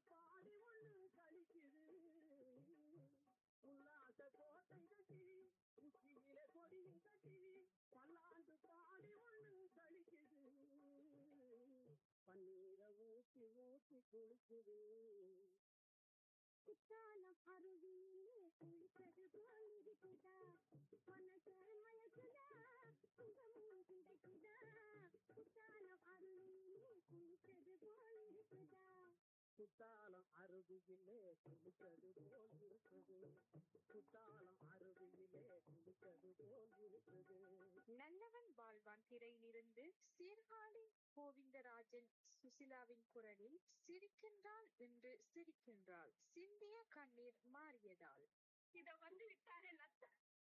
பாடி ஒண்ணு கழிக்குது உல்லாச கோட்டை கட்டி உச்சியில கொடியும் கட்டி பல்லாண்டு பாடி ஒண்ணு கழிக்குது பன்னீரை ஊத்தி ஊத்தி குளிக்குது குற்றாலம் அருவியிலே குளிப்பது போல் இருக்குதா மனசே மயக்குதா சுகமும் கிடைக்குதா குற்றாலம் அருவியிலே குளிப்பது போல் இருக்குதா குத்தாலம் அருவியிலே குளிப்பது போல் இருக்குது குத்தாலம் அருவியிலே குளிப்பது போல் இருக்குது நல்லவன் வாழ்வான் திரையிலிருந்து சீர்காழி கோவிந்தராஜன் சுசிலாவின் குரலில் சிரிக்கின்றாள் என்று சிரிக்கின்றாள் சிந்திய கண்ணீர் மாறியதால் இத வந்து விட்டாரே லத்த